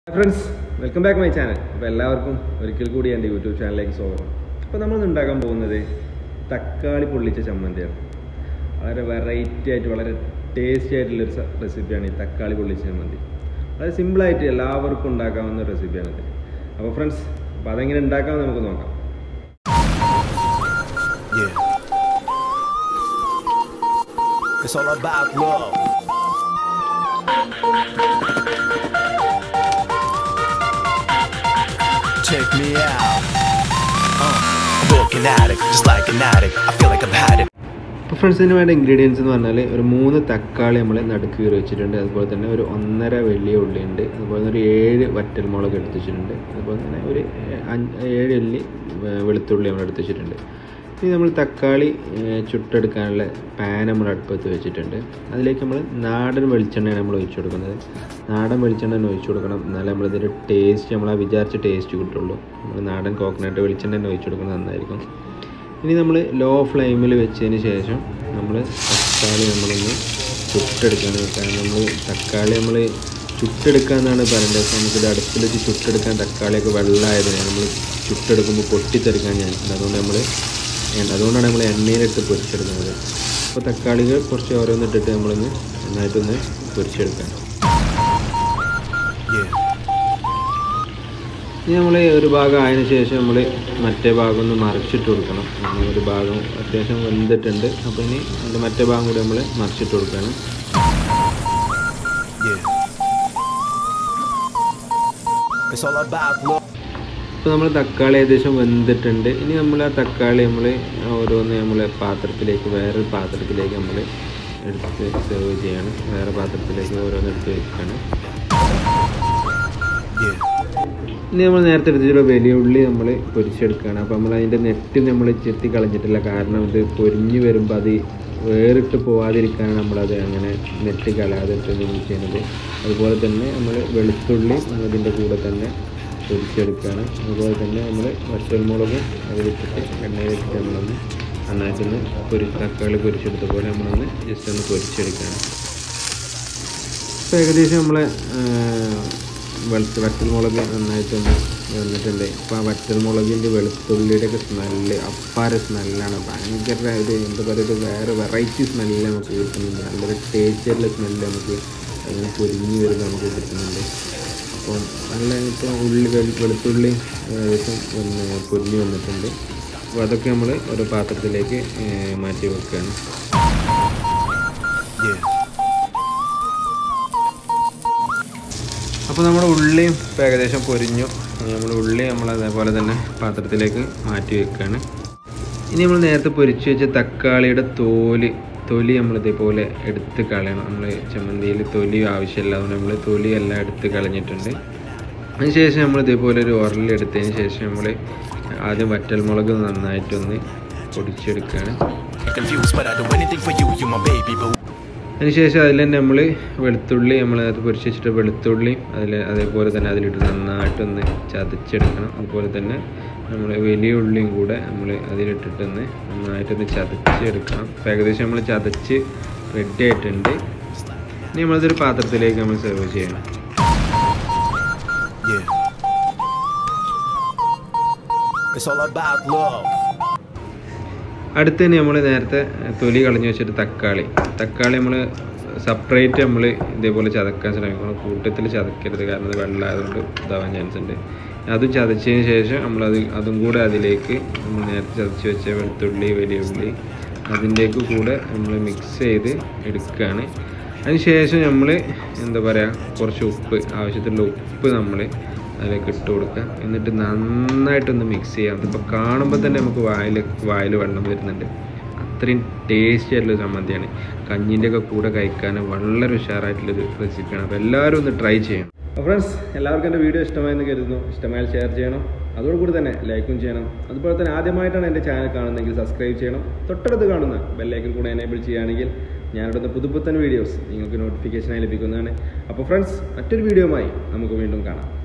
Friends welcome back my channel അപ്പോൾ എല്ലാവർക്കും ഒരിക്കൽ കൂടി എൻ്റെ യൂട്യൂബ് ചാനലിലേക്ക് സ്വാഗതം അപ്പോൾ നമ്മൾ ഉണ്ടാക്കാൻ പോകുന്നത് തക്കാളി പൊള്ളിച്ച ചമ്മന്തിയാണ് വളരെ വെറൈറ്റി ആയിട്ട് വളരെ ടേസ്റ്റി ആയിട്ടുള്ളൊരു സ- റെസിപ്പിയാണ് ഈ തക്കാളി പൊള്ളിച്ച ചമ്മന്തി വളരെ സിമ്പിളായിട്ട് എല്ലാവർക്കും ഉണ്ടാക്കാവുന്ന ഒരു റെസിപ്പിയാണിത് അപ്പോൾ ഫ്രണ്ട്സ് അപ്പോൾ അതെങ്ങനെ ഉണ്ടാക്കാമെന്ന് നമുക്ക് നോക്കാം Yeah. It's all about love. Check me out. Uh, I'm looking at it, just like an addict. I feel like I've had it. അപ്പോൾ ഫ്രണ്ട്സിന് വേണ്ട ഇൻഗ്രീഡിയൻസ് എന്ന് പറഞ്ഞാൽ ഒരു മൂന്ന് തക്കാളി നമ്മൾ നടുക്ക് കീറി വെച്ചിട്ടുണ്ട് അതുപോലെ തന്നെ ഒരു ഒന്നര വലിയ ഉള്ളി ഉണ്ട് അതുപോലെ തന്നെ ഒരു ഏഴ് വറ്റൽമുളക് എടുത്ത് വെച്ചിട്ടുണ്ട് അതുപോലെ തന്നെ ഒരു അഞ്ച് ഏഴ് അല്ലി വെ- വെളുത്തുള്ളി നമ്മൾ എടുത്ത് വെച്ചിട്ടുണ്ട് ഇനി നമ്മൾ തക്കാളി ഏഹ്, ചുട്ടെടുക്കാനുള്ള പാൻ നമ്മൾ അടുപ്പത്ത് വെച്ചിട്ടുണ്ട് അതിലേക്ക് നമ്മൾ നാടൻ വെളിച്ചെണ്ണയാണ് നമ്മൾ ഒഴിച്ചു കൊടുക്കുന്നത് നാടൻ വെളിച്ചെണ്ണ തന്നെ ഒഴിച്ചു കൊടുക്കണം എന്നാലേ നമ്മളിതിൻ്റെ ടേസ്റ്റ് നമ്മൾ ആ വിചാരിച്ച ടേസ്റ്റ് കിട്ടുള്ളൂ നമ്മൾ നാടൻ കോക്കനട്ട് വെളിച്ചെണ്ണ തന്നെ ഒഴിച്ചു കൊടുക്കുന്നത് നന്നായിരിക്കും ഇനി നമ്മൾ ലോ ഫ്ലെയിമിൽ വെച്ചതിന് ശേഷം നമ്മൾ തക്കാളി നമ്മളൊന്ന് ചുട്ടെടുക്കുകയാണ് കാരണം നമ്മൾ തക്കാളി നമ്മൾ ചുട്ടെടുക്കുക എന്നാണ് പറയേണ്ടത് പക്ഷേ നമുക്കിത് അടുപ്പിൽ വെച്ച് ചുട്ടെടുക്കാൻ തക്കാളിയൊക്കെ വെള്ളമായതിനാൽ നമ്മൾ ചുട്ടെടുക്കുമ്പോൾ പൊട്ടിത്തെറിക്കാൻ ചാൻസുണ്ട് അതുകൊണ്ട് നമ്മൾ അതുകൊണ്ടാണ് നമ്മൾ എണ്ണയിലിട്ട് പൊരിച്ചെടുക്കുന്നത് അപ്പോൾ തക്കാളികൾ കുറച്ച് ഓരോന്നിട്ടിട്ട് നമ്മളൊന്ന് നന്നായിട്ടൊന്ന് പൊരിച്ചെടുക്കാം Yeah. ഇനി നമ്മൾ ഒരു ഭാഗം ആയതിനു ശേഷം നമ്മൾ മറ്റേ ഭാഗം ഒന്ന് മറിച്ചിട്ട് കൊടുക്കണം അങ്ങനെ ഒരു ഭാഗം അത്യാവശ്യം വെന്തിട്ടുണ്ട് അപ്പോൾ ഇനി അതിൻ്റെ മറ്റേ ഭാഗം കൂടി നമ്മൾ മറിച്ചിട്ട് കൊടുക്കണം Yeah. It's all about love. ഇപ്പോൾ നമ്മൾ തക്കാളി ഏകദേശം വെന്തിട്ടുണ്ട് ഇനി നമ്മൾ ആ തക്കാളി നമ്മൾ ഓരോന്ന് നമ്മൾ പാത്രത്തിലേക്ക് വേറൊരു പാത്രത്തിലേക്ക് നമ്മൾ എടുത്ത് സെർവ് ചെയ്യാണ് വേറെ പാത്രത്തിലേക്ക് ഓരോന്ന് എടുത്ത് വെക്കുകയാണ് Yeah. ഇനി നമ്മൾ നേരത്തെ എടുത്തിട്ടുള്ള വലിയ ഉള്ളി നമ്മൾ പൊരിച്ചെടുക്കുകയാണ് അപ്പോൾ നമ്മൾ അതിൻ്റെ നെറ്റ് നമ്മൾ ചെത്തി കളഞ്ഞിട്ടില്ല കാരണം ഇത് പൊരിഞ്ഞ് വരുമ്പോൾ അത് വേറിട്ട് പോവാതിരിക്കാനാണ് നമ്മളത് അങ്ങനെ നെറ്റ് കളയാതെ നമ്മൾ ചെയ്യുന്നത് അതുപോലെ തന്നെ നമ്മൾ വെളുത്തുള്ളി ഇതിൻ്റെ കൂടെ തന്നെ പൊരിച്ചെടുക്കുകയാണ് അതുപോലെ തന്നെ നമ്മൾ വറ്റൽമുളക് അതിലിട്ടിട്ട് എണ്ണയിലിട്ടിട്ട് നമ്മളൊന്ന് നന്നായിട്ടൊന്ന് പൊരി തക്കാളി പൊരിച്ചെടുത്ത പോലെ നമ്മളൊന്ന് ജസ്റ്റ് ഒന്ന് പൊരിച്ചെടുക്കുകയാണ് ഇപ്പോൾ ഏകദേശം നമ്മളെ വെളുത്ത് വറ്റൽമുളക് നന്നായിട്ടൊന്ന് വന്നിട്ടുണ്ട് ഇപ്പോൾ ആ വറ്റൽമുളകിൻ്റെ വെളുത്തുള്ളിയുടെ ഒക്കെ സ്മെല്ല് അപ്പാര സ്മെല്ലാണ് ഭയങ്കര ഒരു എന്താ പറയുക ഒരു വേറെ വെറൈറ്റി സ്മെല്ല് നമുക്ക് കിട്ടുന്നുണ്ട് നല്ലൊരു ടേസ്റ്റുള്ള സ്മെല്ല് നമുക്ക് അങ്ങനെ പൊരിഞ്ഞ് വരുന്നത് നമുക്ക് കിട്ടുന്നുണ്ട് അപ്പം നല്ല ഇപ്പോൾ ഉള്ളി വെളു- വെളുത്തുള്ളി ഏകദേശം ഒന്ന് പൊരിഞ്ഞ് വന്നിട്ടുണ്ട് അപ്പോൾ അതൊക്കെ നമ്മൾ ഒരു പാത്രത്തിലേക്ക് ഏഹ്, മാറ്റി വെക്കുകയാണ് Yeah. അപ്പോൾ നമ്മുടെ ഉള്ളിയും ഇപ്പോൾ ഏകദേശം പൊരിഞ്ഞു നമ്മൾ ഉള്ളി നമ്മൾ അതേപോലെ തന്നെ പാത്രത്തിലേക്ക് മാറ്റി വെക്കുകയാണ് ഇനി നമ്മൾ നേരത്തെ പൊരിച്ച് വെച്ച തക്കാളിയുടെ തോല് തൊലി നമ്മൾ ഇതേപോലെ എടുത്ത് കളയണം നമ്മൾ ചമ്മന്തിയിൽ തൊലി ആവശ്യമില്ല അതുകൊണ്ട് നമ്മൾ തൊലി എല്ലാം എടുത്ത് കളഞ്ഞിട്ടുണ്ട് അതിനുശേഷം നമ്മൾ ഇതേപോലെ ഒരു ഉരലെടുത്തതിന് ശേഷം നമ്മൾ ആദ്യം വറ്റൽമുളക് നന്നായിട്ടൊന്ന് പൊടിച്ചെടുക്കുകയാണ് Confused, but I'd do anything for you. You my baby, boo. അതിനുശേഷം അതിൽ തന്നെ നമ്മൾ വെളുത്തുള്ളി നമ്മൾ അത് പൊരിച്ച് വെച്ചിട്ട് വെളുത്തുള്ളി അതിൽ അതേപോലെ തന്നെ അതിലിട്ട് നന്നായിട്ടൊന്ന് ചതച്ചെടുക്കണം അതുപോലെ തന്നെ നമ്മൾ വലിയ ഉള്ളിയും കൂടെ നമ്മൾ അതിലിട്ടിട്ടൊന്ന് നന്നായിട്ടൊന്ന് ചതച്ചെടുക്കണം അപ്പോൾ ഏകദേശം നമ്മൾ ചതച്ച് റെഡി ആയിട്ടുണ്ട് ഇനി നമ്മളതൊരു പാത്രത്തിലേക്ക് നമ്മൾ സെർവ് ചെയ്യണം Yeah. It's all about love. അടുത്ത് തന്നെ നമ്മൾ നേരത്തെ തൊലി കളഞ്ഞു വെച്ചിട്ട് തക്കാളി തക്കാളി നമ്മൾ സെപ്പറേറ്റ് നമ്മൾ ഇതേപോലെ ചതക്കാൻ ശ്രമിക്കണം കൂട്ടത്തിൽ ചതക്കരുത് കാരണം അത് വെള്ളമായതുകൊണ്ട് ഇതാവാൻ ചാൻസ് ഉണ്ട് അതും ചതച്ചതിന് ശേഷം നമ്മളത് അതും കൂടെ അതിലേക്ക് നമ്മൾ നേരത്തെ ചതച്ച് വെച്ച വെളുത്തുള്ളി വലിയ ഉള്ളി അതിൻ്റേക്ക് കൂടെ നമ്മൾ മിക്സ് ചെയ്ത് എടുക്കുകയാണ് അതിനുശേഷം നമ്മൾ എന്താ പറയുക കുറച്ച് ഉപ്പ് ആവശ്യത്തിലുള്ള ഉപ്പ് നമ്മൾ അതിലേക്ക് ഇട്ട് കൊടുക്കുക എന്നിട്ട് നന്നായിട്ടൊന്ന് മിക്സ് ചെയ്യാം അതിപ്പോൾ കാണുമ്പോൾ തന്നെ നമുക്ക് വായിൽ വായിൽ വെള്ളം വരുന്നുണ്ട് അത്രയും ടേസ്റ്റി ആയിട്ടുള്ള ചമ്മന്തിയാണ് കഞ്ഞിൻ്റെ ഒക്കെ കൂടെ കഴിക്കാൻ വളരെ ഉഷാറായിട്ടുള്ളൊരു റെസിപ്പിയാണ് അപ്പോൾ എല്ലാവരും ഒന്ന് ട്രൈ ചെയ്യണം അപ്പോൾ ഫ്രണ്ട്സ് എല്ലാവർക്കും എൻ്റെ വീഡിയോ ഇഷ്ടമായെന്ന് കരുതുന്നു ഇഷ്ടമായാൽ ഷെയർ ചെയ്യണം അതോടുകൂടി തന്നെ ലൈക്കും ചെയ്യണം അതുപോലെ തന്നെ ആദ്യമായിട്ടാണ് എൻ്റെ ചാനൽ കാണുന്നതെങ്കിൽ സബ്സ്ക്രൈബ് ചെയ്യണം തൊട്ടടുത്ത് കാണുന്ന ബെല്ലൈക്കൻ കൂടെ എനേബിൾ ചെയ്യുകയാണെങ്കിൽ ഞാനിടുന്ന പുതുപുത്തൻ വീഡിയോസ് നിങ്ങൾക്ക് നോട്ടിഫിക്കേഷനായി ലഭിക്കുന്നതാണ് അപ്പോൾ ഫ്രണ്ട്സ് മറ്റൊരു വീഡിയോയുമായി നമുക്ക് വീണ്ടും കാണാം